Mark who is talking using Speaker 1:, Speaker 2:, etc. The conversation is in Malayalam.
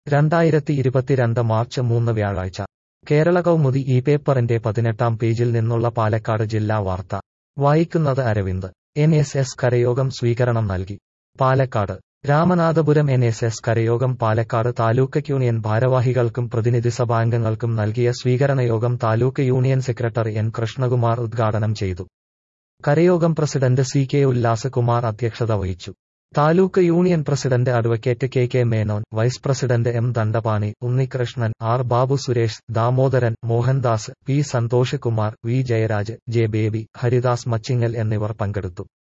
Speaker 1: രണ്ടായിരത്തി ഇരുപത്തിരണ്ട് മാർച്ച് മൂന്ന് വ്യാഴാഴ്ച കേരള കൗമുദി ഈ പേപ്പറിന്റെ പതിനെട്ടാം പേജിൽ നിന്നുള്ള പാലക്കാട് ജില്ലാ വാർത്ത വായിക്കുന്നത് അരവിന്ദ് എൻ എസ് എസ് കരയോഗം സ്വീകരണം നൽകി Palakkad Ramanathapuram N S S കരയോഗം പാലക്കാട് താലൂക്ക് യൂണിയൻ ഭാരവാഹികൾക്കും പ്രതിനിധി സഭാംഗങ്ങൾക്കും നൽകിയ സ്വീകരണയോഗം taluk union secretary N Krishnakumar ഉദ്ഘാടനം ചെയ്തു കരയോഗം പ്രസിഡന്റ് സി കെ ഉല്ലാസകുമാർ അധ്യക്ഷത വഹിച്ചു taluk union president advocate K K Menon vice president M Dandapani Unnikrishnan R Babu Suresh Damodaran Mohandas P Santhosh Kumar V Jayaraj J Baby Haridas Machingal എന്നിവർ പങ്കെടുത്തു